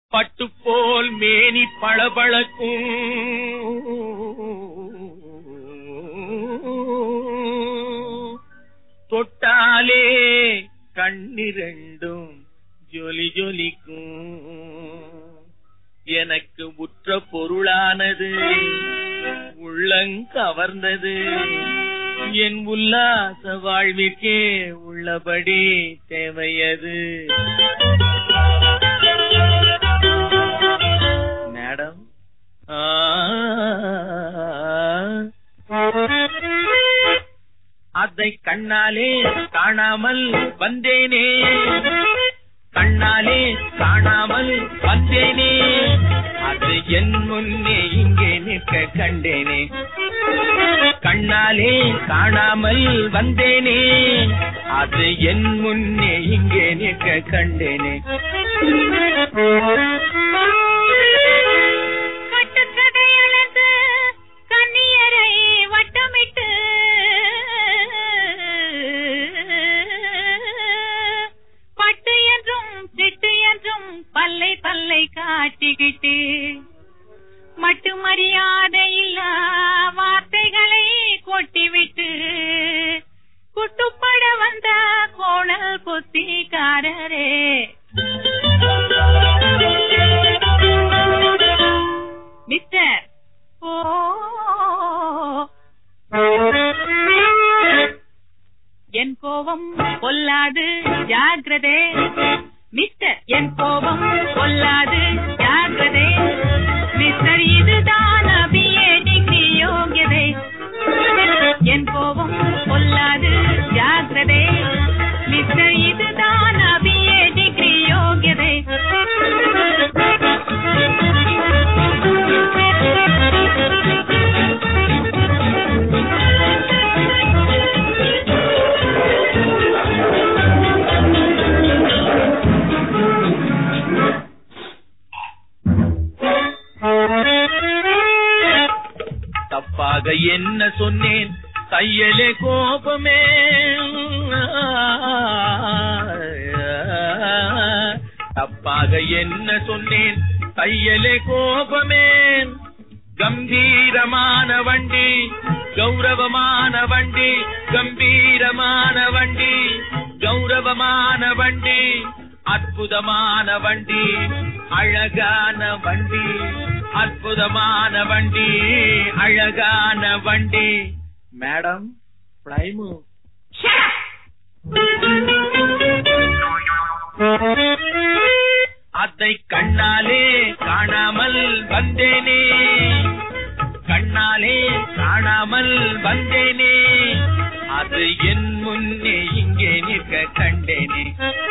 பட்டு போல் மேனி பளபளக்கும் தொட்டாலே கண்ணிரண்டும் ஜொலி ஜொலிக்கும் எனக்கு உற்ற பொருளானது உள்ளங்கவர்ந்தது என் உல்லாச வாழ்விற்கே உள்ளபடி தேவையது மேடம் ஆ அதை கண்ணாலே காணாமல் வந்தேனே கண்ணாலே காணாமல் வந்தேனே அது என் முன்னே இங்கே நிற்க கண்டேனே கண்ணாலே காணாமல் வந்தேனே அது என் முன்னே இங்கே நிற்க கண்டேனே கட்டுக்கதை அளந்து கன்னியரை வட்டமிட்டு பட்டு என்றும் திட்டு என்றும் பல்லை பல்லை காட்டிக்கிட்டு மட்டு மரியாதை இல்ல வார்த்தைகளை கொட்டிவிட்டு குட்டுப்பட வந்த கோணல் புத்திக்காரரே மிஸ்டர் ஓ என் கோபம் கொல்லாது ஜாகிரதே மிஸ்டர் என் கோபம் கொல்லாது ஜாகிரதே மிஸ்டர் இதுதான் அபியே டிகிரி யோகியதை என் கோபம் கொல்லாது ஜாகிரதே மிஸ்டர் இதுதான் அபியே டிகிரி யோகியதை தப்பாக என்ன சொன்னேன் தையலே கோபமே தப்பாக என்ன சொன்னேன் தையலே கோபமே கம்பீரமான வண்டி கௌரவமான வண்டி கம்பீரமான வண்டி கௌரவமான வண்டி அற்புதமான வண்டி அழகான வண்டி அற்புதமான வண்டி அழகான வண்டி மேடம் பிளைமு அதை கண்ணாலே காணாமல் வந்தேனே கண்ணாலே காணாமல் வந்தேனே அது என் முன்னே இங்கே நிற்க கண்டேனே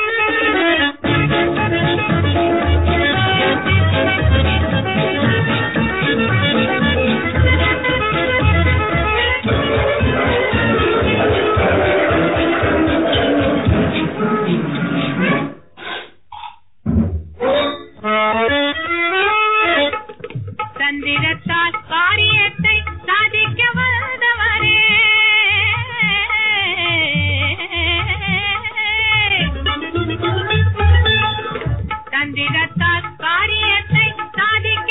தந்திரத்தால் காரியத்தை சாதிக்க வந்தவரே தந்திரத்தால் காரியத்தை சாதிக்க